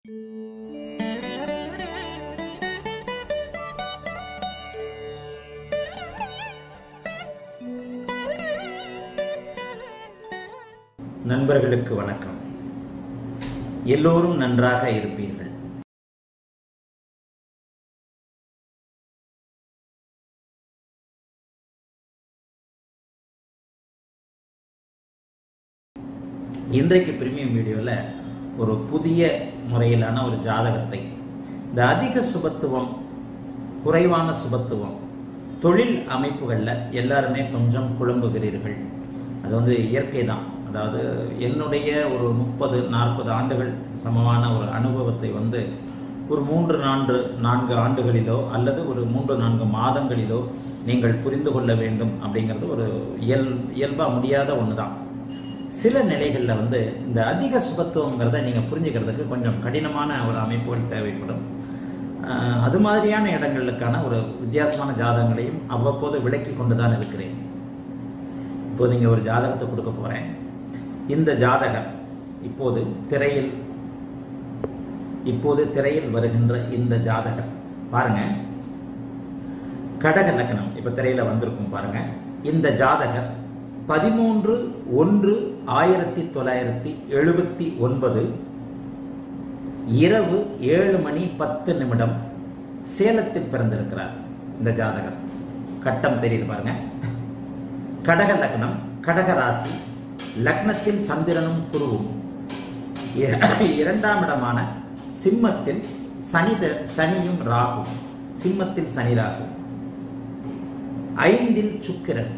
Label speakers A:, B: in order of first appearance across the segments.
A: நண்பர்களுக்கு வணக்கம் எல்லோரும் நன்றாக இருப்பீர்கள் இன்றைக்கு பிரீமியம் வீடியோவில் ஒரு புதிய முறையிலான ஒரு ஜாதகத்தை இந்த அதிக சுபத்துவம் குறைவான சுபத்துவம் தொழில் அமைப்புகளில் எல்லாருமே கொஞ்சம் குழம்புகிறீர்கள் அது வந்து இயற்கை தான் அதாவது என்னுடைய ஒரு முப்பது நாற்பது ஆண்டுகள் சமமான ஒரு அனுபவத்தை வந்து ஒரு மூன்று நான்கு நான்கு ஆண்டுகளிலோ அல்லது ஒரு மூன்று நான்கு மாதங்களிலோ நீங்கள் புரிந்து கொள்ள வேண்டும் அப்படிங்கிறது ஒரு இயல் இயல்பாக முடியாத ஒன்று தான் சில நிலைகளில் வந்து இந்த அதிக சுபத்துவங்கிறத நீங்கள் புரிஞ்சுக்கிறதுக்கு கொஞ்சம் கடினமான ஒரு அமைப்புகள் தேவைப்படும் ஆஹ் அது மாதிரியான இடங்களுக்கான ஒரு வித்தியாசமான ஜாதகங்களையும் அவ்வப்போது விளக்கி கொண்டு தான் இருக்கிறேன் இப்போது இங்கே ஒரு ஜாதகத்தை கொடுக்க போகிறேன் இந்த ஜாதகம் இப்போது திரையில் இப்போது திரையில் வருகின்ற இந்த ஜாதகம் பாருங்க கடக லக்னம் இப்ப திரையில வந்திருக்கும் பாருங்க இந்த ஜாதகர் பதிமூன்று ஒன்று ஆயிரத்தி தொள்ளாயிரத்தி எழுபத்தி ஒன்பது இரவு ஏழு மணி பத்து நிமிடம் சேலத்தில் பிறந்திருக்கிறார் இந்த ஜாதகர் கட்டம் தெரியுது பாருங்க கடக லக்னம் கடக ராசி லக்னத்தில் சந்திரனும் குருவும் இர- இரண்டாம் இடமான சிம்மத்தில் சனி த- சனியும் ராகும் சிம்மத்தில் சனி ராகு ஐந்தில் சுக்கிரன்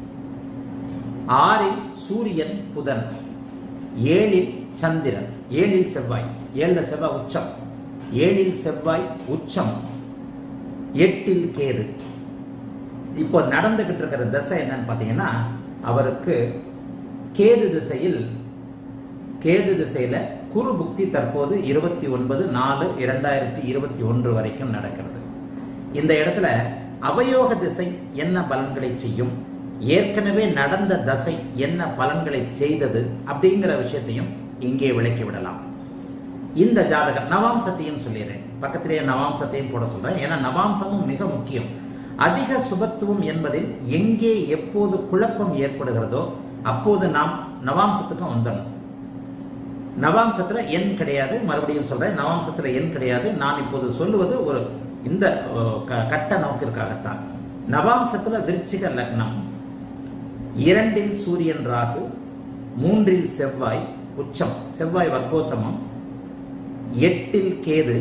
A: ஆறில் சூரியன் புதன் ஏழில் சந்திரன் ஏழில் செவ்வாய் ஏழுல செவ்வாய் உச்சம் ஏழில் செவ்வாய் உச்சம் எட்டில் கேது இப்போ நடந்துகிட்டு இருக்கிற தசை என்னன்னு பார்த்தீங்கன்னா அவருக்கு கேது திசையில் கேது திசையில குரு புக்தி தற்போது இருபத்தி ஒன்பது நாலு இரண்டாயிரத்தி இருபத்தி ஒன்று வரைக்கும் நடக்கிறது இந்த இடத்துல அவயோக திசை என்ன பலன்களை செய்யும் ஏற்கனவே நடந்த தசை என்ன பலன்களை செய்தது அப்படிங்கிற விஷயத்தையும் இங்கே விளக்கி விடலாம் இந்த ஜாதகம் நவாம்சத்தையும் சொல்லிடுறேன் பக்கத்திலேயே நவாம்சத்தையும் போட சொல்றேன் ஏன்னா நவாம்சமும் மிக முக்கியம் அதிக சுபத்துவம் என்பதில் எங்கே எப்போது குழப்பம் ஏற்படுகிறதோ அப்போது நாம் நவாம்சத்துக்கும் வந்துடணும் நவாம்சத்துல எண் கிடையாது மறுபடியும் சொல்றேன் நவாம்சத்துல எண் கிடையாது நான் இப்போது சொல்லுவது ஒரு இந்த அஹ், க- கட்ட நோக்கிற்காகத்தான் நவாம்சத்துல விருச்சிக லக்னம் இரண்டில் சூரியன் ராகு மூன்றில் செவ்வாய் உச்சம் செவ்வாய் வர்க்கோத்தமம் எட்டில் கேது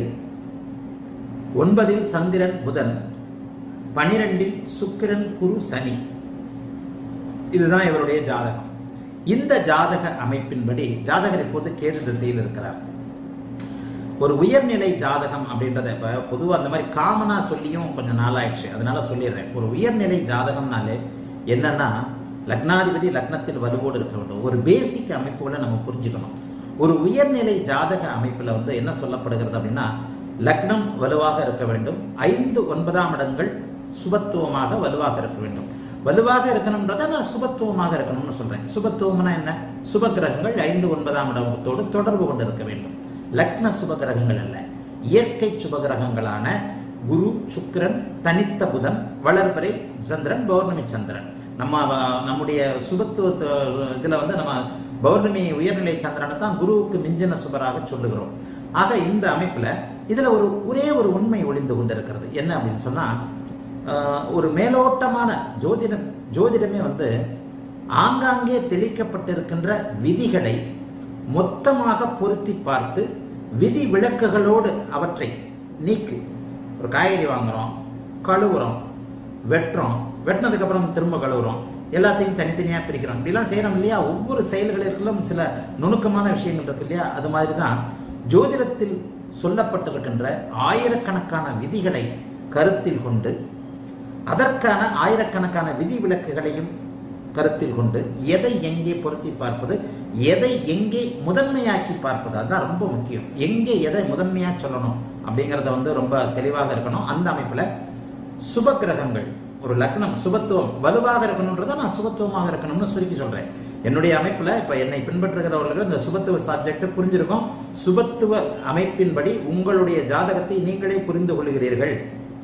A: ஒன்பதில் சந்திரன் புதன் பனிரெண்டில் சுக்கிரன் குரு சனி இதுதான் இவருடைய ஜாதகம் இந்த ஜாதக அமைப்பின்படி ஜாதகர் இப்போது கேது திசையில் இருக்கிறார் ஒரு உயர்நிலை ஜாதகம் அப்படின்றத இப்ப பொதுவா அந்த மாதிரி காமனா சொல்லியும் கொஞ்சம் நாளாயிடுச்சு அதனால சொல்லிடுறேன் ஒரு உயர்நிலை ஜாதகம்னாலே என்னன்னா லக்னாதிபதி லக்னத்தில் வலுவோடு இருக்க வேண்டும் ஒரு பேசிக் அமைப்புகளை நம்ம புரிஞ்சுக்கணும் ஒரு உயர்நிலை ஜாதக அமைப்புல வந்து என்ன சொல்லப்படுகிறது அப்படின்னா லக்னம் வலுவாக இருக்க வேண்டும் ஐந்து ஒன்பதாம் இடங்கள் சுபத்துவமாக வலுவாக இருக்க வேண்டும் வலுவாக இருக்கணும்ன்றத நான் சுபத்துவமாக இருக்கணும்னு சொல்றேன் சுபத்துவம்னா என்ன சுப கிரகங்கள் ஐந்து ஒன்பதாம் இடத்தோடு தொடர்பு கொண்டு இருக்க வேண்டும் லக்ன சுப கிரகங்கள் அல்ல இயற்கை சுப கிரகங்களான குரு சுக்கிரன் தனித்த புதன் வளர்பிறை சந்திரன் பௌர்ணமி சந்திரன் நம்ம அஹ், நம்முடைய சுபத்துவ இதுல வந்து நம்ம பௌர்ணமி உயர்நிலை சந்திரனை தான் குருவுக்கு மிஞ்சின சுபராக சொல்லுகிறோம் ஆக இந்த அமைப்புல இதுல ஒரு ஒரே ஒரு உண்மை ஒளிந்து கொண்டிருக்கிறது என்ன அப்படின்னு சொன்னா ஆஹ், ஒரு மேலோட்டமான ஜோதிடம் ஜோதிடமே வந்து ஆங்காங்கே தெளிக்கப்பட்டிருக்கின்ற விதிகளை மொத்தமாக பொருத்தி பார்த்து விதி விளக்குகளோடு அவற்றை நீக்கு ஒரு காய்கறி வாங்குறோம் கழுவுறோம் வெட்டுறோம் வெட்டினதுக்கு அப்புறம் திரும்ப கழுவுறோம் எல்லாத்தையும் தனித்தனியா பிரிக்கிறோம் இப்படிலாம் செய்யறோம் இல்லையா ஒவ்வொரு செயல்களிலும் சில நுணுக்கமான விஷயங்கள் இருக்கு இல்லையா அது மாதிரி தான் ஜோதிடத்தில் சொல்லப்பட்டிருக்கின்ற ஆயிரக்கணக்கான விதிகளை கருத்தில் கொண்டு அதற்கான ஆயிரக்கணக்கான விதி விலக்குகளையும் கருத்தில் கொண்டு எதை எங்கே பொருத்தி பார்ப்பது எதை எங்கே முதன்மையாக்கி பார்ப்பது அதுதான் ரொம்ப முக்கியம் எங்கே எதை முதன்மையா சொல்லணும் அப்படிங்கறத வந்து ரொம்ப தெளிவாக இருக்கணும் அந்த அமைப்புல சுப கிரகங்கள் ஒரு லக்னம் சுபத்துவம் வலுவாக இருக்கணுன்றதை நான் சுபத்துவமாக இருக்கணும்னு சுருக்கி சொல்றேன் என்னுடைய அமைப்புல இப்ப என்னை பின்பற்றுகிறவர்கள் இந்த சுபத்துவ சப்ஜெக்ட் புரிஞ்சிருக்கும் சுபத்துவ அமைப்பின்படி உங்களுடைய ஜாதகத்தை நீங்களே புரிந்து கொள்கிறீர்கள்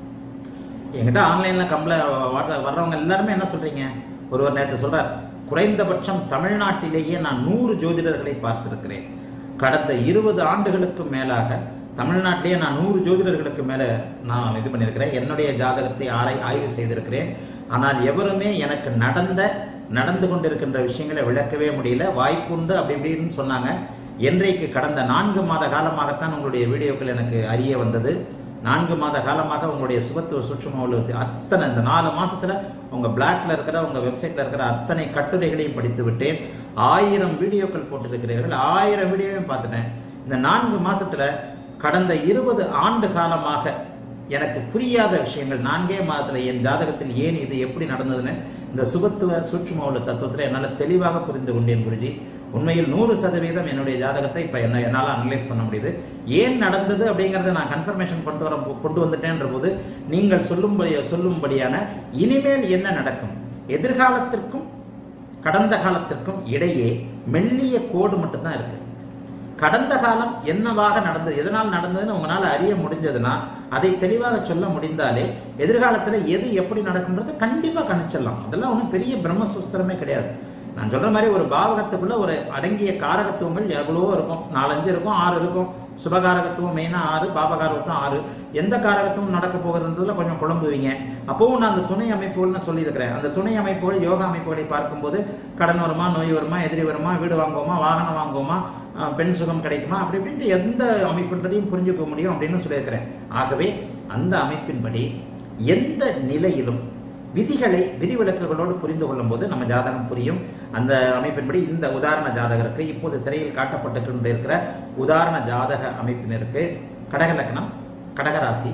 A: என்கிட்ட ஆன்லைன்ல கம்பள வாட்ஸ்அப் வர்றவங்க எல்லாருமே என்ன சொல்றீங்க ஒருவர் நேற்று சொல்றார் குறைந்தபட்சம் தமிழ்நாட்டிலேயே நான் நூறு ஜோதிடர்களை பார்த்திருக்கிறேன் கடந்த இருபது ஆண்டுகளுக்கு மேலாக தமிழ்நாட்டிலேயே நான் நூறு ஜோதிடர்களுக்கு மேல நான் இது பண்ணியிருக்கிறேன் என்னுடைய ஜாதகத்தை ஆராய் ஆய்வு செய்திருக்கிறேன் ஆனால் எவருமே எனக்கு நடந்த நடந்து கொண்டிருக்கின்ற விஷயங்களை விளக்கவே முடியல வாய்ப்புண்டு அப்படி இப்படின்னு சொன்னாங்க என்றைக்கு கடந்த நான்கு மாத காலமாகத்தான் உங்களுடைய வீடியோக்கள் எனக்கு அறிய வந்தது நான்கு மாத காலமாக உங்களுடைய சுபத்துவ சூட்சும உள்ளது அத்தனை இந்த நாலு மாசத்துல உங்க பிளாக்ல இருக்கிற உங்க வெப்சைட்ல இருக்கிற அத்தனை கட்டுரைகளையும் படித்து விட்டேன் ஆயிரம் வீடியோக்கள் போட்டிருக்கிறீர்கள் ஆயிரம் வீடியோவையும் பார்த்துட்டேன் இந்த நான்கு மாசத்துல கடந்த இருபது ஆண்டு காலமாக எனக்கு புரியாத விஷயங்கள் நான்கே மாதத்துல என் ஜாதகத்தில் ஏன் இது எப்படி நடந்ததுன்னு இந்த சுபத்துவ சூட்சும உள்ள தத்துவத்துல என்னால் தெளிவாக புரிந்து கொண்டேன் குருஜி உண்மையில் நூறு சதவீதம் என்னுடைய ஜாதகத்தை இப்போ என்ன என்னால் அனலைஸ் பண்ண முடியுது ஏன் நடந்தது அப்படிங்கிறத நான் கன்ஃபர்மேஷன் கொண்டு வர கொண்டு வந்துட்டேன்ற போது நீங்கள் சொல்லும்படி சொல்லும்படியான இனிமேல் என்ன நடக்கும் எதிர்காலத்திற்கும் கடந்த காலத்திற்கும் இடையே மெல்லிய கோடு மட்டும்தான் இருக்கு கடந்த காலம் என்னவாக நடந்தது எதனால் நடந்ததுன்னு உங்களால் அறிய முடிஞ்சதுன்னா அதை தெளிவாக சொல்ல முடிந்தாலே எதிர்காலத்தில் எது எப்படி நடக்கும்ன்றது கண்டிப்பாக கணிச்சிடலாம் அதெல்லாம் ஒன்றும் பெரிய பிரம்மசூஸ்திரமே கிடையாது நான் சொல்ற மாதிரி ஒரு பாவகத்துக்குள்ள ஒரு அடங்கிய காரகத்துவங்கள் எவ்வளவோ இருக்கும் நாலஞ்சு இருக்கும் ஆறு இருக்கும் சுபகாரகத்துவம் மெயினா ஆறு பாபகாரகத்துவம் ஆறு எந்த காரகத்துவம் நடக்க போகிறதுல கொஞ்சம் குழம்புவீங்க அப்பவும் நான் அந்த துணை அமைப்புகள்னு சொல்லியிருக்கிறேன் அந்த துணை அமைப்புகள் யோகா அமைப்புகளை பார்க்கும்போது கடன் வருமா நோய் வருமா எதிரி வருமா வீடு வாங்குவோமா வாகனம் வாங்குவோமா அஹ் பெண் சுகம் கிடைக்குமா அப்படி இப்படின்ட்டு எந்த அமைப்புன்றதையும் புரிஞ்சுக்க முடியும் அப்படின்னு சொல்லியிருக்கிறேன் ஆகவே அந்த அமைப்பின்படி எந்த நிலையிலும் விதிகளை விதிவிலக்குகளோடு புரிந்து கொள்ளும் போது நம்ம ஜாதகம் புரியும் அந்த அமைப்பின்படி இந்த உதாரண ஜாதகருக்கு இப்போது திரையில் காட்டப்பட்டு கொண்டிருக்கிற உதாரண ஜாதக அமைப்பினருக்கு கடக லக்னம் கடகராசி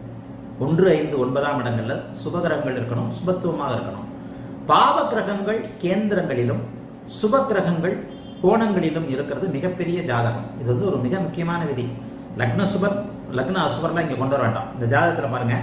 A: ஒன்று ஐந்து ஒன்பதாம் இடங்கள்ல சுபகிரகங்கள் இருக்கணும் சுபத்துவமாக இருக்கணும் பாவ கிரகங்கள் கேந்திரங்களிலும் சுப கிரகங்கள் கோணங்களிலும் இருக்கிறது மிகப்பெரிய ஜாதகம் இது வந்து ஒரு மிக முக்கியமான விதி லக்ன சுபர் லக்ன அசுபர்லாம் இங்க கொண்டு வர வேண்டாம் இந்த ஜாதகத்துல பாருங்க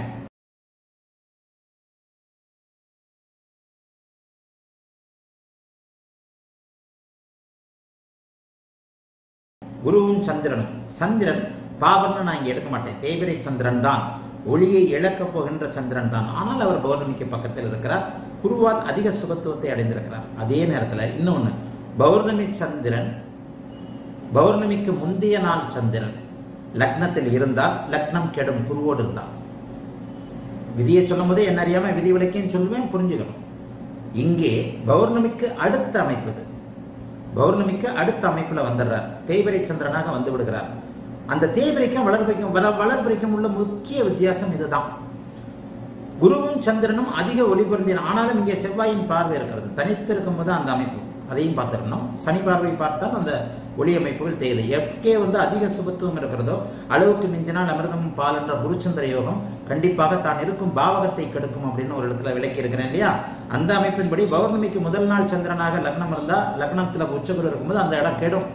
A: குருவும் சந்திரனும் சந்திரன் பாவம்னு நான் இங்க எடுக்க மாட்டேன் தேய்பிரை சந்திரன் தான் ஒளியை இழக்கப் போகின்ற சந்திரன் தான் ஆனால் அவர் பௌர்ணமிக்கு பக்கத்தில் இருக்கிறார் குருவால் அதிக சுபத்துவத்தை அடைந்திருக்கிறார் அதே நேரத்தில் இன்னொன்று பௌர்ணமி சந்திரன் பௌர்ணமிக்கு முந்தைய நாள் சந்திரன் லக்னத்தில் இருந்தால் லக்னம் கெடும் குருவோடு இருந்தால் விதியை சொல்லும் போதே என்ன அறியாம விதி விளக்கையும் சொல்லுவேன் புரிஞ்சுக்கணும் இங்கே பௌர்ணமிக்கு அடுத்த அமைப்பு இது பௌர்ணமிக்கு அடுத்த அமைப்புல வந்துடுறார் தேய்பிரை சந்திரனாக வந்து விடுகிறார் அந்த தேய்பிரைக்கும் வளர்பிரைக்கும் வள வளர்பிரைக்கும் உள்ள முக்கிய வித்தியாசம் இதுதான் குருவும் சந்திரனும் அதிக ஒளி பொருந்தின ஆனாலும் இங்கே செவ்வாயின் பார்வை இருக்கிறது தனித்து இருக்கும்போது அந்த அமைப்பு அதையும் பார்த்துடணும் சனி பார்வை பார்த்தால் அந்த ஒளி அமைப்புகள் தேவை எக்கே வந்து அதிக சுபத்துவம் இருக்கிறதோ அளவுக்கு மிஞ்சினால் அமிர்தம் பால் என்ற குருச்சந்திர யோகம் கண்டிப்பாக தான் இருக்கும் பாவகத்தை கெடுக்கும் அப்படின்னு ஒரு இடத்துல விளக்கி இருக்கிறேன் இல்லையா அந்த அமைப்பின்படி பௌர்ணமிக்கு முதல் நாள் சந்திரனாக லக்னம் இருந்தா லக்னத்துல உச்சகுரு இருக்கும்போது அந்த இடம் கெடும்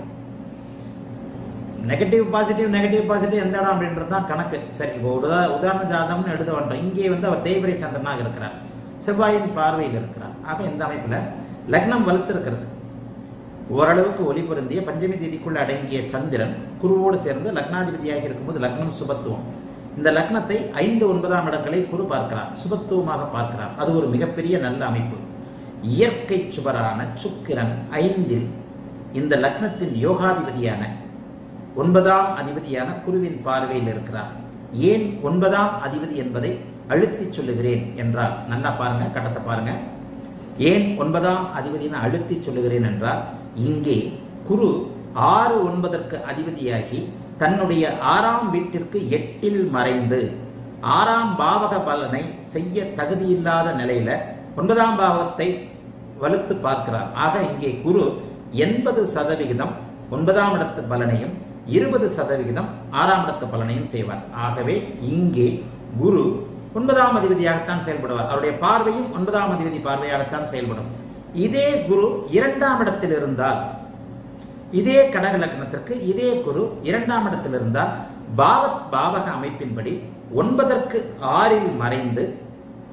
A: நெகட்டிவ் பாசிட்டிவ் நெகட்டிவ் பாசிட்டிவ் எந்த இடம் அப்படின்றது தான் கணக்கு சரி இப்போ உதா உதாரண ஜாதகம்னு எடுத்து வந்துட்டோம் இங்கே வந்து அவர் தேய்பிரை சந்திரனாக இருக்கிறார் செவ்வாயின் பார்வையில் இருக்கிறார் ஆக இந்த அமைப்புல லக்னம் வலுத்திருக்கிறது ஓரளவுக்கு ஒளி பொருந்திய பஞ்சமி தேதிக்குள்ள அடங்கிய சந்திரன் குருவோடு சேர்ந்து லக்னாதிபதியாக இருக்கும்போது லக்னம் சுபத்துவம் இந்த லக்னத்தை ஐந்து ஒன்பதாம் இடங்களை குரு பார்க்கிறார் சுபத்துவமாக பார்க்கிறார் அது ஒரு மிகப்பெரிய நல்ல அமைப்பு இயற்கை சுபரான சுக்கிரன் ஐந்தில் இந்த லக்னத்தின் யோகாதிபதியான ஒன்பதாம் அதிபதியான குருவின் பார்வையில் இருக்கிறார் ஏன் ஒன்பதாம் அதிபதி என்பதை அழுத்தி சொல்லுகிறேன் என்றால் நல்லா பாருங்க கட்டத்தை பாருங்க ஏன் ஒன்பதாம் அதிபதினு அழுத்தி சொல்லுகிறேன் என்றால் இங்கே குரு ஆறு ஒன்பதற்கு அதிபதியாகி தன்னுடைய ஆறாம் வீட்டிற்கு எட்டில் மறைந்து ஆறாம் பாவக பலனை செய்ய தகுதியில்லாத நிலையில ஒன்பதாம் பாவகத்தை வலுத்து பார்க்கிறார் ஆக இங்கே குரு எண்பது சதவிகிதம் ஒன்பதாம் இடத்து பலனையும் இருபது சதவிகிதம் ஆறாம் இடத்து பலனையும் செய்வார் ஆகவே இங்கே குரு ஒன்பதாம் அதிபதியாகத்தான் செயல்படுவார் அவருடைய பார்வையும் ஒன்பதாம் அதிபதி பார்வையாகத்தான் செயல்படும் இதே குரு இரண்டாம் இடத்தில் இருந்தால் இதே கடக லக்னத்திற்கு இதே குரு இரண்டாம் இடத்தில் இருந்தால் பாவத் பாவக அமைப்பின்படி ஒன்பதற்கு ஆறில் மறைந்து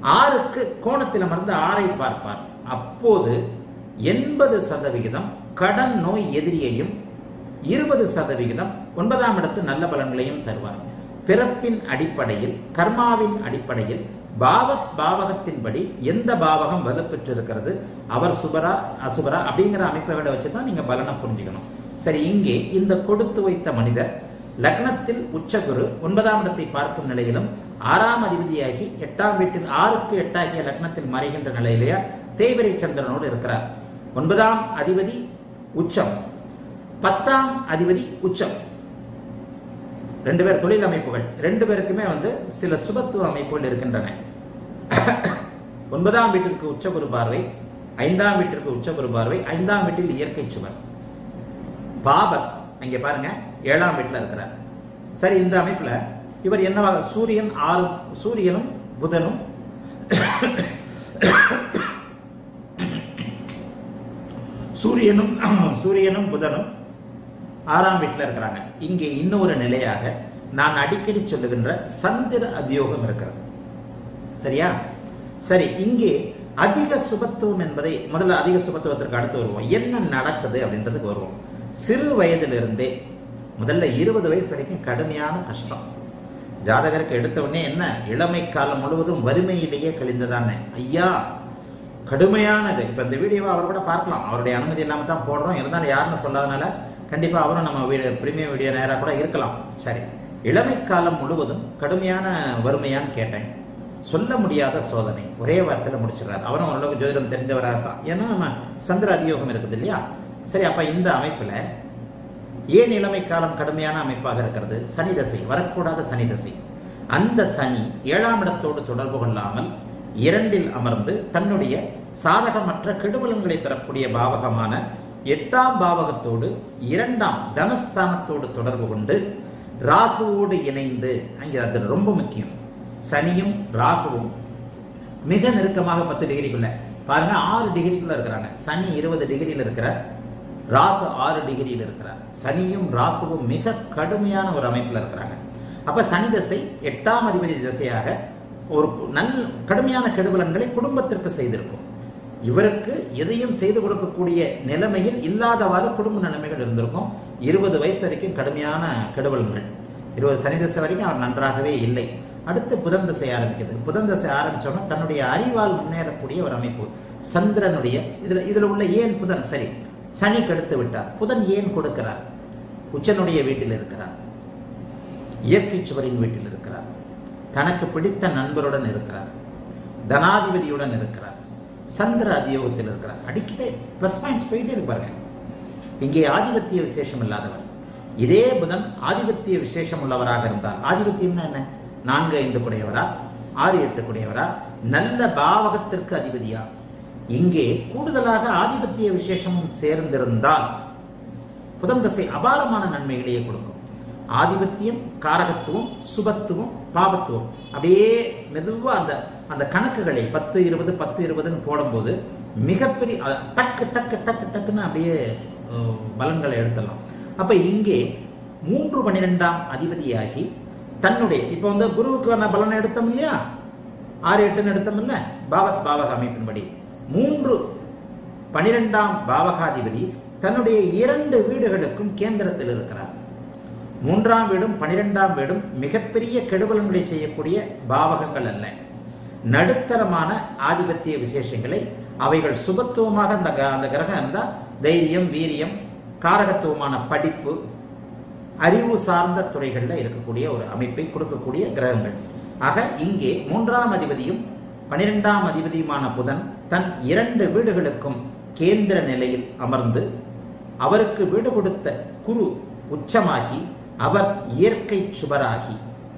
A: ஆறுக்கு கோணத்தில் அமர்ந்து ஆறை பார்ப்பார் அப்போது எண்பது சதவிகிதம் கடன் நோய் எதிரியையும் இருபது சதவிகிதம் ஒன்பதாம் இடத்து நல்ல பலன்களையும் தருவார் பிறப்பின் அடிப்படையில் கர்மாவின் அடிப்படையில் பாவத் பாவகத்தின்படி எந்த பாவகம் வலுப்பெற்றிருக்கிறது அவர் சுபரா அசுபரா அப்படிங்கிற அமைப்பை வச்சு தான் நீங்க பலனை புரிஞ்சுக்கணும் சரி இங்கே இந்த கொடுத்து வைத்த மனிதர் லக்னத்தில் உச்சகுரு ஒன்பதாம் இடத்தை பார்க்கும் நிலையிலும் ஆறாம் அதிபதியாகி எட்டாம் வீட்டில் ஆறுக்கு எட்டாகிய லக்னத்தில் மறைகின்ற நிலையிலேயே தேய்பிரை சந்திரனோடு இருக்கிறார் ஒன்பதாம் அதிபதி உச்சம் பத்தாம் அதிபதி உச்சம் ரெண்டு பேர் தொழில் அமைப்புகள் ரெண்டு பேருக்குமே வந்து சில சுபத்துவ அமைப்புகள் இருக்கின்றன ஒன்பதாம் வீட்டிற்கு உச்சகுரு பார்வை ஐந்தாம் வீட்டிற்கு உச்சகுரு பார்வை ஐந்தாம் வீட்டில் இயற்கை சுவர் பாபர் அங்க பாருங்க ஏழாம் வீட்டில் இருக்கிறார் சரி இந்த அமைப்புல இவர் என்னவாக சூரியன் ஆறு சூரியனும் புதனும் சூரியனும் சூரியனும் புதனும் ஆறாம் வீட்டில் இருக்கிறாங்க இங்கே இன்னொரு நிலையாக நான் அடிக்கடி சொல்லுகின்ற சந்திர அதியோகம் இருக்கிறது சரியா சரி இங்கே அதிக சுபத்துவம் என்பதை முதல்ல அதிக சுபத்துவத்திற்கு அடுத்து வருவோம் என்ன நடக்குது அப்படின்றதுக்கு வருவோம் சிறு வயதிலிருந்தே முதல்ல இருபது வயசு வரைக்கும் கடுமையான கஷ்டம் ஜாதகருக்கு எடுத்த உடனே என்ன இளமை காலம் முழுவதும் வறுமையிலேயே கழிந்ததானே ஐயா கடுமையானது இப்ப இந்த வீடியோவை அவர் கூட பார்க்கலாம் அவருடைய அனுமதி இல்லாம தான் போடுறோம் இருந்தாலும் யாருன்னு சொல்லாதனால கண்டிப்பா அவரும் நம்ம வீடியோ பிரீமியம் வீடியோ நேராக கூட இருக்கலாம் சரி இளமை காலம் முழுவதும் கடுமையான வறுமையான்னு கேட்டேன் சொல்ல முடியாத சோதனை ஒரே வார்த்தையில முடிச்சிடறாரு அவரும் ஓரளவுக்கு ஜோதிடம் தெரிஞ்சவராக தான் ஏன்னா நம்ம சந்திர அதியோகம் இருக்குது இல்லையா சரி அப்ப இந்த அமைப்புல ஏன் இளமை காலம் கடுமையான அமைப்பாக இருக்கிறது சனி தசை வரக்கூடாத சனி தசை அந்த சனி ஏழாம் இடத்தோடு தொடர்பு கொள்ளாமல் இரண்டில் அமர்ந்து தன்னுடைய சாதகமற்ற கெடுபலன்களை தரக்கூடிய பாவகமான எட்டாம் பாவகத்தோடு இரண்டாம் தனஸ்தானத்தோடு தொடர்பு கொண்டு ராகுவோடு இணைந்து அங்கே அது ரொம்ப முக்கியம் சனியும் ராகுவும் மிக நெருக்கமாக பத்து டிகிரிக்குள்ள பாருங்க ஆறு டிகிரிக்குள்ள இருக்கிறாங்க சனி இருபது டிகிரியில் இருக்கிறார் ராகு ஆறு டிகிரியில் இருக்கிறார் சனியும் ராகுவும் மிக கடுமையான ஒரு அமைப்பில் இருக்கிறாங்க அப்ப சனி தசை எட்டாம் அதிபதி திசையாக ஒரு நல் கடுமையான கெடுபலன்களை குடும்பத்திற்கு செய்திருக்கும் இவருக்கு எதையும் செய்து கொடுக்கக்கூடிய நிலைமையில் இல்லாதவாறு குடும்ப நிலைமைகள் இருந்திருக்கும் இருபது வயசு வரைக்கும் கடுமையான கெடுபலன்கள் இருபது சனி தசை வரைக்கும் அவர் நன்றாகவே இல்லை அடுத்து புதன் தசை ஆரம்பிக்குது புதன் தசை ஆரம்பிச்சோன்னா தன்னுடைய அறிவால் முன்னேறக்கூடிய ஒரு அமைப்பு சந்திரனுடைய இதுல இதுல உள்ள ஏன் புதன் சரி சனி கெடுத்து விட்டார் புதன் ஏன் கொடுக்கிறார் உச்சனுடைய வீட்டில் இருக்கிறார் இயற்கை சுவரின் வீட்டில் இருக்கிறார் தனக்கு பிடித்த நண்பருடன் இருக்கிறார் தனாதிபதியுடன் இருக்கிறார் சந்திர அதியோகத்தில் இருக்கிறார் அடிக்கடி பிளஸ் பாயிண்ட்ஸ் போயிட்டே இருப்பாருங்க இங்கே ஆதிபத்திய விசேஷம் இல்லாதவர் இதே புதன் ஆதிபத்திய விசேஷம் உள்ளவராக இருந்தால் ஆதிபத்தியம்னா என்ன நான்கு ஐந்து குடையவரா ஆறு எட்டு குடையவரா நல்ல பாவகத்திற்கு அதிபதியா இங்கே கூடுதலாக ஆதிபத்திய விசேஷமும் சேர்ந்திருந்தால் புதன் தசை அபாரமான நன்மைகளையே கொடுக்கும் ஆதிபத்தியம் காரகத்துவம் சுபத்துவம் பாபத்துவம் அப்படியே மெதுவா அந்த அந்த கணக்குகளை பத்து இருபது பத்து இருபதுன்னு போடும்போது மிகப்பெரிய அ, டக்கு டக்கு டக்கு டக்குன்னு அப்படியே அஹ், பலன்களை எடுத்துடலாம் அப்ப இங்கே மூன்று பன்னிரெண்டாம் அதிபதியாகி தன்னுடைய இப்ப வந்து குருவுக்கான பலனை எடுத்தோம் இல்லையா ஆறு எட்டுன்னு எடுத்தோம் இல்ல பாவத் பாவக அமைப்பின்படி மூன்று பனிரெண்டாம் பாவகாதிபதி தன்னுடைய இரண்டு வீடுகளுக்கும் கேந்திரத்தில் இருக்கிறார் மூன்றாம் வீடும் பனிரெண்டாம் வீடும் மிகப்பெரிய கெடுபலன்களை செய்யக்கூடிய பாவகங்கள் அல்ல நடுத்தரமான ஆதிபத்திய விசேஷங்களை அவைகள் சுபத்துவமாக அந்த க- அந்த கிரகம் இருந்தால் தைரியம் வீரியம் காரகத்துவமான படிப்பு அறிவு சார்ந்த துறைகளில் இருக்கக்கூடிய ஒரு அமைப்பை கொடுக்கக்கூடிய கிரகங்கள் ஆக இங்கே மூன்றாம் அதிபதியும் பனிரெண்டாம் அதிபதியுமான புதன் தன் இரண்டு வீடுகளுக்கும் கேந்திர நிலையில் அமர்ந்து அவருக்கு வீடு கொடுத்த குரு உச்சமாகி அவர் இயற்கை சுபராகி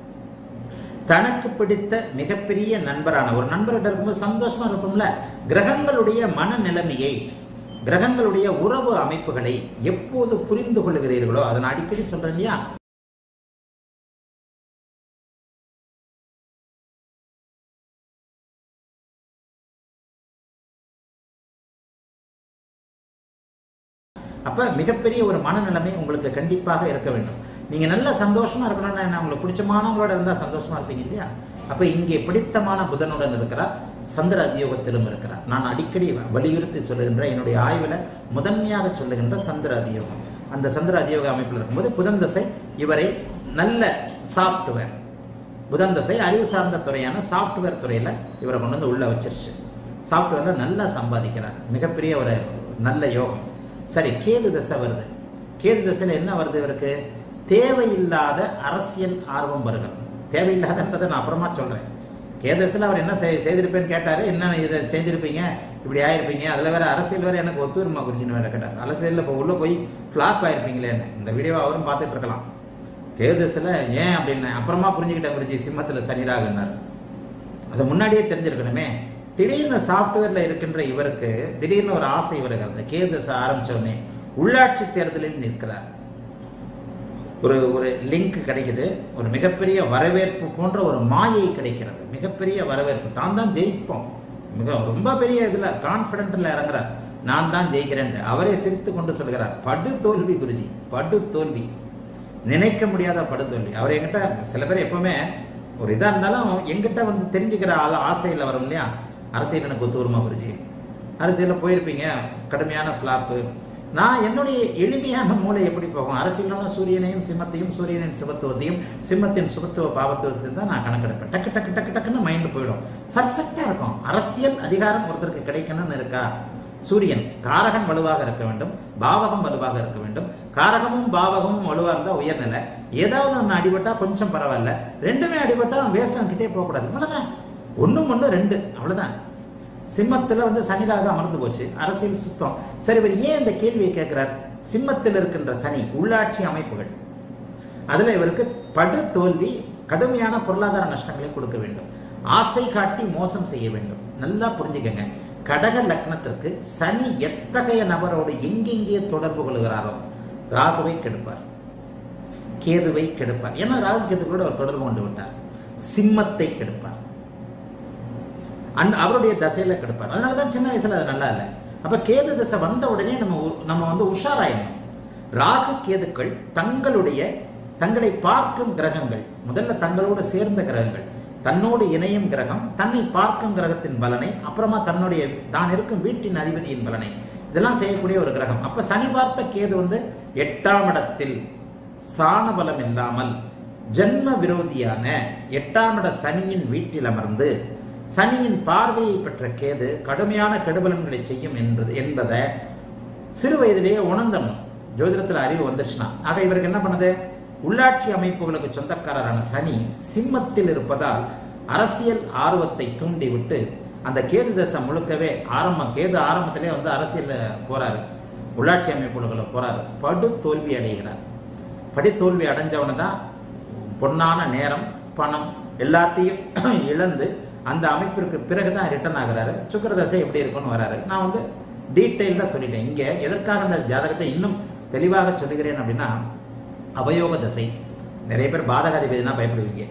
A: தனக்கு பிடித்த மிகப்பெரிய நண்பரான ஒரு நண்பர்கிட்ட இருக்கும்போது சந்தோஷமா இருக்கும்ல கிரகங்களுடைய மனநிலைமையை கிரகங்களுடைய உறவு அமைப்புகளை எப்போது புரிந்து கொள்ளுகிறீர்களோ அதை நான் அடிக்கடி சொல்றேன் இல்லையா அப்ப மிகப்பெரிய ஒரு மனநிலைமை உங்களுக்கு கண்டிப்பாக இருக்க வேண்டும் நீங்க நல்ல சந்தோஷமா இருக்கணும்னா என்ன உங்களுக்கு பிடிச்சமானவங்களோட இருந்தா சந்தோஷமா இருப்பீங்க இல்லையா அப்ப இங்கே பிடித்தமான புதனுடன் இருக்கிறார் சந்திர அதியோகத்திலும் இருக்கிறார் நான் அடிக்கடி வலியுறுத்தி சொல்லுகின்ற என்னுடைய ஆய்வில் முதன்மையாக சொல்லுகின்ற சந்திர அதியோகம் அந்த சந்திர அதியோக அமைப்பில் இருக்கும்போது புதன் தசை இவரை நல்ல சாஃப்ட்வேர் புதன் தசை அறிவு சார்ந்த துறையான சாஃப்ட்வேர் துறையில் இவரை கொண்டு வந்து உள்ள வச்சிருச்சு சாஃப்ட்வேரில் நல்லா சம்பாதிக்கிறார் மிகப்பெரிய ஒரு நல்ல யோகம் சரி கேது தசை வருது கேது தசையில் என்ன வருது இவருக்கு தேவையில்லாத அரசியல் ஆர்வம் வருகிறது தேவையில்லாதன்றதை நான் அப்புறமா சொல்றேன் கேதஸில் அவர் என்ன செய் செய்திருப்பேன்னு கேட்டாரு என்ன இதை செஞ்சிருப்பீங்க இப்படி ஆயிருப்பீங்க அதில் வேற அரசியல் வேற எனக்கு ஒத்துவருமா குறிச்சின்னு வேற கேட்டார் அரசியலில் இப்போ உள்ள போய் ஃப்ளாப் ஆயிருப்பீங்களே இந்த வீடியோ அவரும் பார்த்துட்டு இருக்கலாம் கேதஸில் ஏன் அப்படின்னு அப்புறமா புரிஞ்சுக்கிட்டேன் குறிச்சி சிம்மத்தில் சனிராகன்னார் அது முன்னாடியே தெரிஞ்சிருக்கணுமே திடீர்னு சாஃப்ட்வேர்ல இருக்கின்ற இவருக்கு திடீர்னு ஒரு ஆசை வருகிறது கேதஸ் ஆரம்பிச்ச உடனே உள்ளாட்சி தேர்தலில் நிற்கிறார் ஒரு ஒரு லிங்க் கிடைக்குது ஒரு மிகப்பெரிய வரவேற்பு போன்ற ஒரு மாயை கிடைக்கிறது மிகப்பெரிய வரவேற்பு தான் தான் ஜெயிப்போம் மிக ரொம்ப பெரிய இதுல கான்பிடென்ட்ல இறங்குறார் நான் தான் ஜெயிக்கிறேன் அவரே சிரித்து கொண்டு சொல்கிறார் படு தோல்வி குருஜி படு தோல்வி நினைக்க முடியாத படு தோல்வி அவர் என்கிட்ட சில பேர் எப்பவுமே ஒரு இதா இருந்தாலும் எங்கிட்ட வந்து தெரிஞ்சுக்கிற ஆள் ஆசையில் வரும் இல்லையா அரசியல் எனக்கு ஒத்துவருமா குருஜி அரசியலில் போயிருப்பீங்க கடுமையான ஃப்ளாப்பு நான் என்னுடைய எளிமையான மூளை எப்படி போகும் அரசியலோட சூரியனையும் சிம்மத்தையும் சூரியனின் சுபத்துவத்தையும் சிம்மத்தின் சுபத்துவ பாவத்துவத்தையும் தான் நான் கணக்கெடுப்பேன் டக்கு டக்கு டக்கு டக்குன்னு மைண்டு போயிடும் பர்ஃபெக்டா இருக்கும் அரசியல் அதிகாரம் ஒருத்தருக்கு கிடைக்கணும்னு இருக்கா சூரியன் காரகன் வலுவாக இருக்க வேண்டும் பாவகம் வலுவாக இருக்க வேண்டும் காரகமும் பாவகமும் வலுவாக இருந்தால் உயர்நிலை ஏதாவது ஒன்று அடிபட்டா கொஞ்சம் பரவாயில்ல ரெண்டுமே அடிபட்டா வேஸ்ட் கிட்டே போகக்கூடாது இவ்வளவுதான் ஒன்றும் ஒன்று ரெண்டு அவ்வளவுதான் சிம்மத்துல வந்து சனிராக அமர்ந்து போச்சு அரசியல் சுத்தம் சரி இவர் ஏன் இந்த கேள்வியை கேட்கிறார் சிம்மத்தில் இருக்கின்ற சனி உள்ளாட்சி அமைப்புகள் அதுல இவருக்கு படு தோல்வி கடுமையான பொருளாதார நஷ்டங்களை கொடுக்க வேண்டும் ஆசை காட்டி மோசம் செய்ய வேண்டும் நல்லா புரிஞ்சுக்கங்க கடக லக்னத்திற்கு சனி எத்தகைய நபரோடு எங்கெங்கே தொடர்பு கொள்கிறாரோ ராகுவை கெடுப்பார் கேதுவை கெடுப்பார் ஏன்னா ராகு கேதுகளோடு அவர் தொடர்பு கொண்டு விட்டார் சிம்மத்தை கெடுப்பார் அந் அவருடைய தசையில கெடுப்பார் அதனால தான் சின்ன வயசுல அது நல்லா இல்லை அப்ப கேது தசை வந்த உடனே நம்ம உ- நம்ம வந்து உஷாராயிடணும் ராகு கேதுக்கள் தங்களுடைய தங்களை பார்க்கும் கிரகங்கள் முதல்ல தங்களோடு சேர்ந்த கிரகங்கள் தன்னோடு இணையும் கிரகம் தன்னை பார்க்கும் கிரகத்தின் பலனை அப்புறமா தன்னுடைய தான் இருக்கும் வீட்டின் அதிபதியின் பலனை இதெல்லாம் செய்யக்கூடிய ஒரு கிரகம் அப்ப சனி பார்த்த கேது வந்து எட்டாம் இடத்தில் சாண பலம் இல்லாமல் ஜன்ம விரோதியான எட்டாம் இட சனியின் வீட்டில் அமர்ந்து சனியின் பார்வையை பெற்ற கேது கடுமையான கெடுபலன்களை செய்யும் என்பது என்பதை சிறு வயதிலேயே உணர்ந்தணும் ஜோதிடத்தில் அறிவு வந்துருச்சுன்னா ஆக இவருக்கு என்ன பண்ணுது உள்ளாட்சி அமைப்புகளுக்கு சொந்தக்காரரான சனி சிம்மத்தில் இருப்பதால் அரசியல் ஆர்வத்தை தூண்டிவிட்டு அந்த கேது தசை முழுக்கவே ஆரம்பம் கேது ஆரம்பத்திலே வந்து அரசியல்ல போறாரு உள்ளாட்சி அமைப்புகளுக்குள்ள போறாரு படு தோல்வி அடைகிறார் படி தோல்வி அடைஞ்சவன தான் பொன்னான நேரம் பணம் எல்லாத்தையும் இழந்து அந்த அமைப்பிற்கு பிறகுதான் ரிட்டர்ன் ஆகுறாரு சுக்கிரதசை எப்படி இருக்கும்னு வராரு நான் வந்து டீட்டெயில்டாக சொல்லிட்டேன் இங்கே எதற்காக அந்த ஜாதகத்தை இன்னும் தெளிவாக சொல்லுகிறேன் அப்படின்னா அவயோக தசை நிறைய பேர் பாதகாதிபதினா பயப்படுவீங்க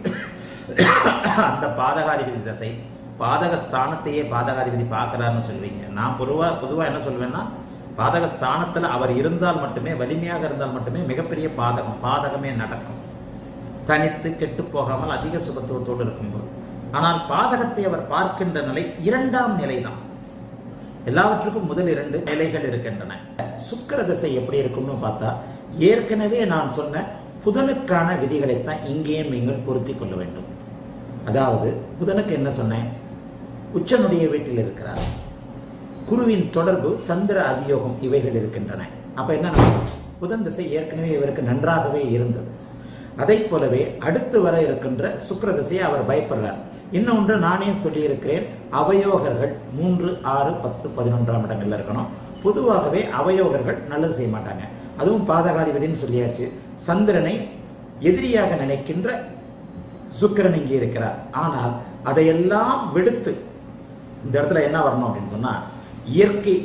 A: அந்த பாதகாதிபதி தசை பாதக ஸ்தானத்தையே பாதகாதிபதி பார்க்கறாருன்னு சொல்லுவீங்க நான் பொதுவா பொதுவா என்ன சொல்வேன்னா பாதக ஸ்தானத்துல அவர் இருந்தால் மட்டுமே வலிமையாக இருந்தால் மட்டுமே மிகப்பெரிய பாதகம் பாதகமே நடக்கும் தனித்து கெட்டு போகாமல் அதிக சுபத்துவத்தோடு இருக்கும்போது ஆனால் பாதகத்தை அவர் பார்க்கின்ற நிலை இரண்டாம் நிலைதான் எல்லாவற்றுக்கும் முதல் இரண்டு நிலைகள் இருக்கின்றன சுக்கிர திசை எப்படி இருக்கும்னு பார்த்தா ஏற்கனவே நான் சொன்ன புதனுக்கான விதிகளைத்தான் இங்கேயும் நீங்கள் பொருத்தி கொள்ள வேண்டும் அதாவது புதனுக்கு என்ன சொன்னேன் உச்சனுடைய வீட்டில் இருக்கிறார் குருவின் தொடர்பு சந்திர அதியோகம் இவைகள் இருக்கின்றன அப்ப என்ன நடக்கும்? புதன் திசை ஏற்கனவே இவருக்கு நன்றாகவே இருந்தது அதை போலவே அடுத்து வர இருக்கின்ற சுக்கிர திசையை அவர் பயப்படுறார் இன்னொன்று நானே சொல்லியிருக்கிறேன் அவயோகர்கள் மூன்று ஆறு பத்து பதினொன்றாம் இடங்கள்ல இருக்கணும் பொதுவாகவே அவயோகர்கள் நல்லது செய்ய மாட்டாங்க அதுவும் பாதகாதிபதினு சொல்லியாச்சு சந்திரனை எதிரியாக நினைக்கின்ற சுக்கிரன் இங்கே இருக்கிறார் ஆனால் அதையெல்லாம் விடுத்து இந்த இடத்துல என்ன வரணும் அப்படின்னு சொன்னா இயற்கை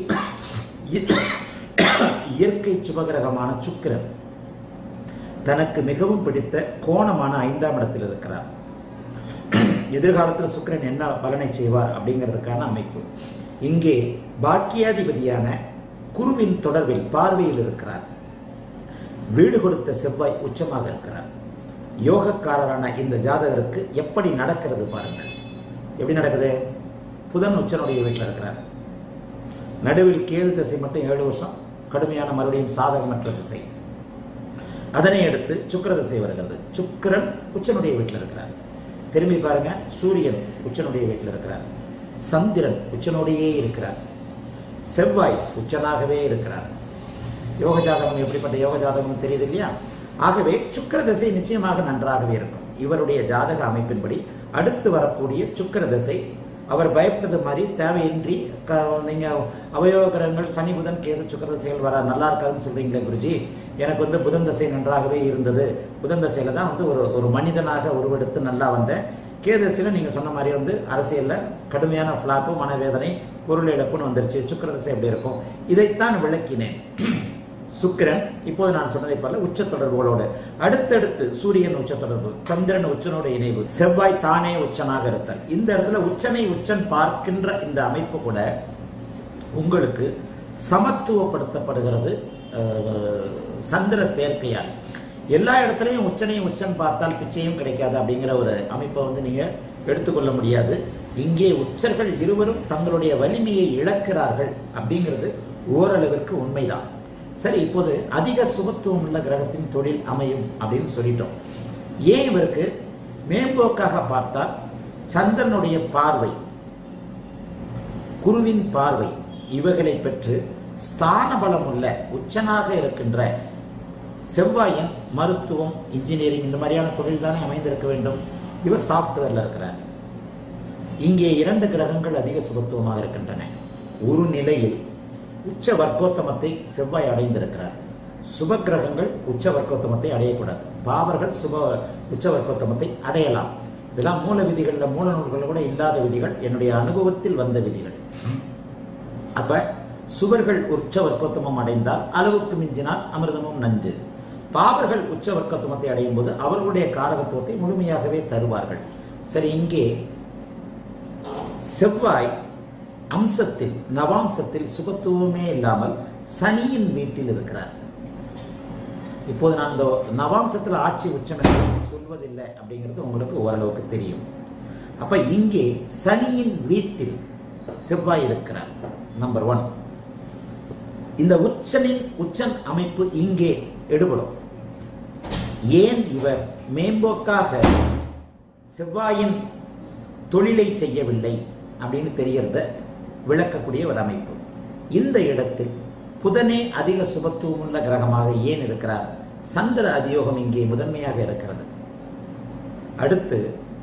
A: இயற்கை சுபகிரகமான சுக்கிரன் தனக்கு மிகவும் பிடித்த கோணமான ஐந்தாம் இடத்தில் இருக்கிறார் எதிர்காலத்தில் சுக்கிரன் என்ன பலனை செய்வார் அப்படிங்கிறதுக்கான அமைப்பு இங்கே பாக்கியாதிபதியான குருவின் தொடர்பில் பார்வையில் இருக்கிறார் வீடு கொடுத்த செவ்வாய் உச்சமாக இருக்கிறார் யோகக்காரரான இந்த ஜாதகருக்கு எப்படி நடக்கிறது பாருங்கள் எப்படி நடக்குது புதன் உச்சனுடைய வீட்டில் இருக்கிறார் நடுவில் கேது திசை மட்டும் ஏழு வருஷம் கடுமையான மறுபடியும் சாதகமற்ற திசை அதனை அடுத்து சுக்கிர திசை வருகிறது சுக்கிரன் உச்சனுடைய வீட்டில் இருக்கிறார் திரும்பி பாருங்க சூரியன் உச்சனுடைய வீட்டில் இருக்கிறார் சந்திரன் உச்சனோடையே இருக்கிறார் செவ்வாய் உச்சனாகவே இருக்கிறார் யோக ஜாதகம் எப்படிப்பட்ட யோக ஜாதகம் தெரியுது இல்லையா ஆகவே சுக்கிர திசை நிச்சயமாக நன்றாகவே இருக்கும் இவருடைய ஜாதக அமைப்பின்படி அடுத்து வரக்கூடிய சுக்கிர திசை அவர் பயப்பட்டது மாதிரி தேவையின்றி க நீங்க அவயோக கிரகங்கள் சனி புதன் கேது சுக்கிர திசைகள் வர நல்லா இருக்காதுன்னு சொல்றீங்களே குருஜி எனக்கு வந்து புதன் திசை நன்றாகவே இருந்தது புதன் திசையில தான் வந்து ஒரு ஒரு மனிதனாக உருவெடுத்து நல்லா வந்தேன் கேதசில நீங்க சொன்ன மாதிரி வந்து அரசியல்ல கடுமையான ஃபிளாப்பு மனவேதனை பொருள் இழப்புன்னு வந்துருச்சு சுக்கிர திசை எப்படி இருக்கும் இதைத்தான் விளக்கினேன் சுக்கிரன் இப்போது நான் சொன்னதை போல உச்ச தொடர்புகளோடு அடுத்தடுத்து சூரியன் உச்ச தொடர்பு சந்திரன் உச்சனோட இணைவு செவ்வாய் தானே உச்சனாக இருத்தல் இந்த இடத்துல உச்சனை உச்சன் பார்க்கின்ற இந்த அமைப்பு கூட உங்களுக்கு சமத்துவப்படுத்தப்படுகிறது அஹ், சந்திர சேர்க்கையால் எல்லா இடத்துலையும் உச்சனையும் உச்சன் பார்த்தால் பிச்சையும் கிடைக்காது அப்படிங்கிற ஒரு அமைப்பை வந்து நீங்க எடுத்துக்கொள்ள முடியாது இங்கே உச்சர்கள் இருவரும் தங்களுடைய வலிமையை இழக்கிறார்கள் அப்படிங்கிறது ஓரளவிற்கு உண்மைதான் சரி இப்போது அதிக சுபத்துவம் உள்ள கிரகத்தின் தொழில் அமையும் அப்படின்னு சொல்லிட்டோம் ஏன் இவருக்கு மேம்போக்காக பார்த்தால் சந்திரனுடைய பார்வை குருவின் பார்வை இவர்களை பெற்று ஸ்தான பலம் உள்ள உச்சனாக இருக்கின்ற செவ்வாயின் மருத்துவம் இன்ஜினியரிங் இந்த மாதிரியான தொழில் தானே அமைந்திருக்க வேண்டும் இவர் சாஃப்ட்வேர்ல இருக்கிறார் இங்கே இரண்டு கிரகங்கள் அதிக சுபத்துவமாக இருக்கின்றன ஒரு நிலையில் உச்ச வர்க்கோத்தமத்தை செவ்வாய் அடைந்திருக்கிறார் சுப கிரகங்கள் உச்ச வர்க்கோத்தமத்தை அடையக்கூடாது பாவர்கள் சுப உச்ச வர்க்கோத்தமத்தை அடையலாம் இதெல்லாம் மூல விதிகள்ல மூல நூல்கள் கூட இல்லாத விதிகள் என்னுடைய அனுபவத்தில் வந்த விதிகள் அப்ப சுவர்கள் உச்ச வர்க்கோத்தமம் அடைந்தால் அளவுக்கு மிஞ்சினால் அமிர்தமும் நஞ்சு பாவர்கள் உச்ச வர்க்கோத்தமத்தை அடையும் போது அவர்களுடைய காரகத்துவத்தை முழுமையாகவே தருவார்கள் சரி இங்கே செவ்வாய் அம்சத்தில் நவாம்சத்தில் சுபத்துவமே இல்லாமல் சனியின் வீட்டில் இருக்கிறார் இப்போது நான் இந்த நவாம்சத்தில் ஆட்சி உச்சம் என்று சொல்வதில்லை அப்படிங்கிறது உங்களுக்கு ஓரளவுக்கு தெரியும் அப்ப இங்கே சனியின் வீட்டில் செவ்வாய் இருக்கிறார் நம்பர் ஒன் இந்த உச்சனின் உச்சன் அமைப்பு இங்கே எடுபடும் ஏன் இவர் மேம்போக்காக செவ்வாயின் தொழிலை செய்யவில்லை அப்படின்னு தெரியறத விளக்கக்கூடிய ஒரு அமைப்பு இந்த இடத்தில் புதனே அதிக சுபத்துவம் உள்ள கிரகமாக ஏன் இருக்கிறார் சந்திர அதியோகம் இங்கே முதன்மையாக இருக்கிறது அடுத்து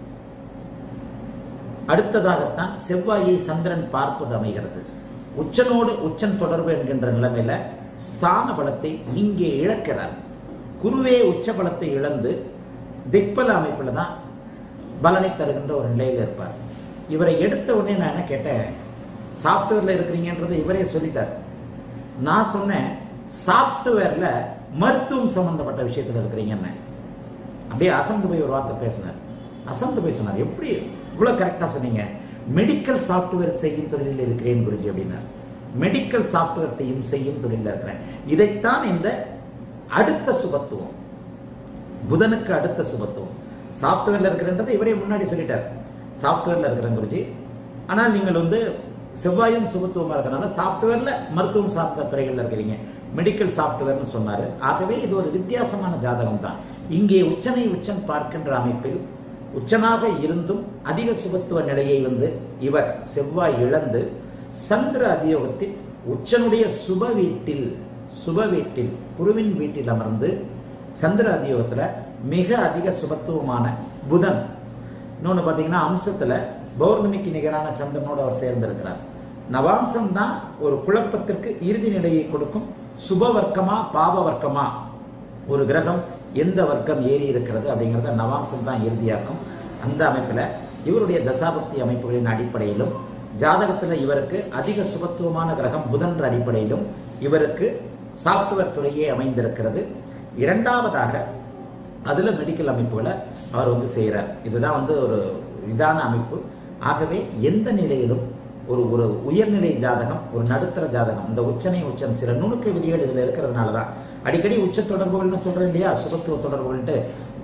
A: அடுத்ததாகத்தான் செவ்வாயை சந்திரன் பார்ப்பது அமைகிறது உச்சனோடு உச்சன் தொடர்பு என்கின்ற நிலைமையில ஸ்தான பலத்தை இங்கே இழக்கிறார் குருவே உச்ச பலத்தை இழந்து திக்பல அமைப்புல தான் பலனை தருகின்ற ஒரு நிலையில் இருப்பார் இவரை எடுத்த உடனே நான் என்ன கேட்டேன் சாஃப்ட்வேர்ல இருக்கிறீங்கன்றதை இவரே சொல்லிட்டார் நான் சொன்னேன் சாஃப்ட்வேர்ல மருத்துவம் சம்பந்தப்பட்ட விஷயத்துல இருக்கிறீங்கன்னு அப்படியே அசந்து போய் ஒரு வார்த்தை பேசினார் அசந்து போய் சொன்னார் எப்படி இவ்வளவு கரெக்டா சொன்னீங்க மெடிக்கல் சாஃப்ட்வேர் செய்யும் தொழிலில் இருக்கிறேன் குருஜி அப்படின்னார் மெடிக்கல் சாஃப்ட்வேர் செய்யும் தொழிலில் இருக்கிறேன் இதைத்தான் இந்த அடுத்த சுபத்துவம் புதனுக்கு அடுத்த சுபத்துவம் சாஃப்ட்வேர்ல இருக்கிறன்றதை இவரே முன்னாடி சொல்லிட்டார் சாஃப்ட்வேர்ல இருக்கிறேன் குருஜி ஆனால் நீங்கள் வந்து செவ்வாயும் சுபத்துவமா இருக்கனால சாஃப்ட்வேர்ல மருத்துவம் சார்ந்த துறைகள்ல இருக்கிறீங்க மெடிக்கல் சாஃப்ட்வேர்னு சொன்னாரு ஆகவே இது ஒரு வித்தியாசமான ஜாதகம் தான் இங்கே உச்சனை உச்சன் பார்க்கின்ற அமைப்பில் உச்சனாக இருந்தும் அதிக சுபத்துவ நிலையை வந்து இவர் செவ்வாய் இழந்து சந்திர அதியோகத்தில் உச்சனுடைய சுப வீட்டில் சுப வீட்டில் குருவின் வீட்டில் அமர்ந்து சந்திர அதியோகத்துல மிக அதிக சுபத்துவமான புதன் இன்னொன்று பார்த்தீங்கன்னா அம்சத்துல பௌர்ணமிக்கு நிகரான சந்திரனோடு அவர் சேர்ந்திருக்கிறார் நவாம்சம் தான் ஒரு குழப்பத்திற்கு இறுதி நிலையை கொடுக்கும் சுப வர்க்கமா பாப வர்க்கமா ஒரு கிரகம் எந்த வர்க்கம் ஏறி இருக்கிறது அப்படிங்கிறத நவாம்சம் தான் இறுதியாக்கும் அந்த அமைப்புல இவருடைய தசாபக்தி அமைப்புகளின் அடிப்படையிலும் ஜாதகத்துல இவருக்கு அதிக சுபத்துவமான கிரகம் புதன்ற அடிப்படையிலும் இவருக்கு சாஃப்ட்வேர் துறையே அமைந்திருக்கிறது இரண்டாவதாக அதுல மெடிக்கல் அமைப்புகளை அவர் வந்து செய்கிறார் இதுதான் வந்து ஒரு இதான அமைப்பு ஆகவே எந்த நிலையிலும் ஒரு ஒரு உயர்நிலை ஜாதகம் ஒரு நடுத்தர ஜாதகம் இந்த உச்சனை உச்சம் சில நுணுக்க விதிகள் இதுல இருக்கிறதுனால தான் அடிக்கடி உச்ச தொடர்புகள்னு சொல்றேன் இல்லையா சுபத்துவ தொடர்புகள்ட்டு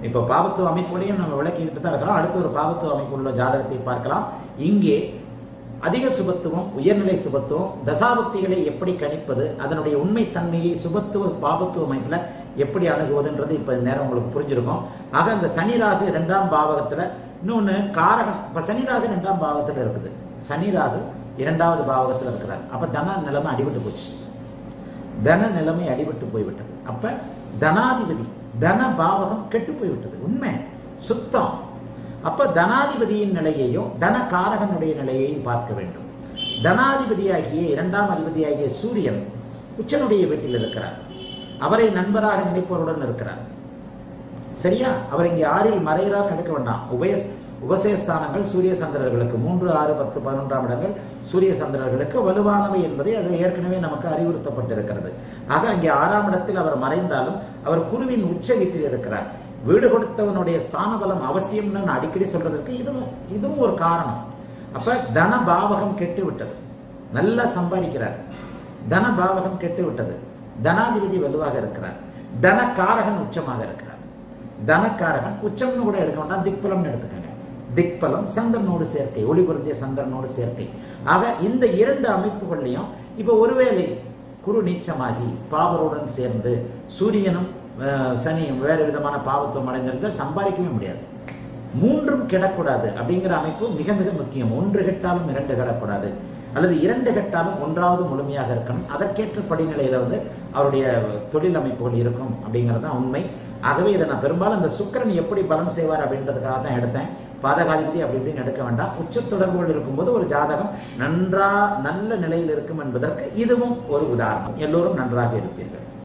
A: இப்போ பாவத்துவ அமைப்புகளையும் நம்ம விளக்கிக்கிட்டு தான் இருக்கிறோம் அடுத்த ஒரு பாவத்துவ அமைப்பு உள்ள ஜாதகத்தை பார்க்கலாம் இங்கே அதிக சுபத்துவம் உயர்நிலை சுபத்துவம் தசாபக்திகளை எப்படி கணிப்பது அதனுடைய உண்மை தன்மையை சுபத்துவ பாபத்துவ அமைப்புல எப்படி அணுகுவதுன்றது இப்ப இந்த நேரம் உங்களுக்கு புரிஞ்சிருக்கும் ஆக இந்த சனி ராகு இரண்டாம் பாவகத்துல இன்னொன்னு காரகம் இப்ப சனி ராகு இரண்டாம் பாவகத்துல இருக்குது சனி ராகு இரண்டாவது பாவகத்துல இருக்கிறார் அப்ப தன நிலைமை அடிபட்டு போச்சு தன நிலைமை அடிபட்டு போய்விட்டது அப்ப தனாதிபதி தன பாவகம் கெட்டு போய்விட்டது உண்மை சுத்தம் அப்ப தனாதிபதியின் நிலையையும் தன காரகனுடைய நிலையையும் பார்க்க வேண்டும் தனாதிபதியாகிய இரண்டாம் அதிபதியாகிய சூரியன் உச்சனுடைய வீட்டில் இருக்கிறார் அவரை நண்பராக நினைப்பவருடன் இருக்கிறார் சரியா அவர் இங்கே ஆறில் மறைகிறார் எடுக்க வேண்டாம் உபய உபசயஸ்தானங்கள் சூரிய சந்திரர்களுக்கு மூன்று ஆறு பத்து பதினொன்றாம் இடங்கள் சூரிய சந்திரர்களுக்கு வலுவானவை என்பதை அது ஏற்கனவே நமக்கு அறிவுறுத்தப்பட்டிருக்கிறது ஆக அங்கே ஆறாம் இடத்தில் அவர் மறைந்தாலும் அவர் குருவின் உச்ச வீட்டில் இருக்கிறார் வீடு கொடுத்தவனுடைய ஸ்தான பலம் அவசியம்னு நான் அடிக்கடி சொல்றதுக்கு இதுவும் இதுவும் ஒரு காரணம் அப்ப தன பாவகம் கெட்டு விட்டது நல்லா சம்பாதிக்கிறார் தன பாவகம் கெட்டு விட்டது தனாதிபதி வலுவாக இருக்கிறார் தனக்காரகன் உச்சமாக இருக்கிறார் தனக்காரகன் உச்சம்னு கூட எடுக்க வேண்டாம் திக்பலம்னு எடுத்துக்கங்க திக்பலம் சந்திரனோடு சேர்க்கை ஒளி பொருந்திய சந்திரனோடு சேர்க்கை ஆக இந்த இரண்டு அமைப்புகள்லையும் இப்போ ஒருவேளை குரு நீச்சமாகி பாவருடன் சேர்ந்து சூரியனும் அஹ், சனியும் வேறு விதமான பாவத்துவம் அடைந்திருந்தால் சம்பாதிக்கவே முடியாது மூன்றும் கெடக்கூடாது அப்படிங்கிற அமைப்பு மிக மிக முக்கியம் ஒன்று கெட்டாலும் இரண்டு கெடக்கூடாது அல்லது இரண்டு கெட்டாலும் ஒன்றாவது முழுமையாக இருக்கணும் அதற்கேற்ற படிநிலையில வந்து அவருடைய தொழில் அமைப்புகள் இருக்கும் அப்படிங்கிறது தான் உண்மை ஆகவே இதை நான் பெரும்பாலும் இந்த சுக்கிரன் எப்படி பலன் செய்வார் அப்படின்றதுக்காக தான் எடுத்தேன் பாதகாதிபதி அப்படி இப்படின்னு எடுக்க வேண்டாம் உச்ச தொடர்புகள் இருக்கும்போது ஒரு ஜாதகம் நன்றா நல்ல நிலையில் இருக்கும் என்பதற்கு இதுவும் ஒரு உதாரணம் எல்லோரும் நன்றாக இருப்பீர்கள்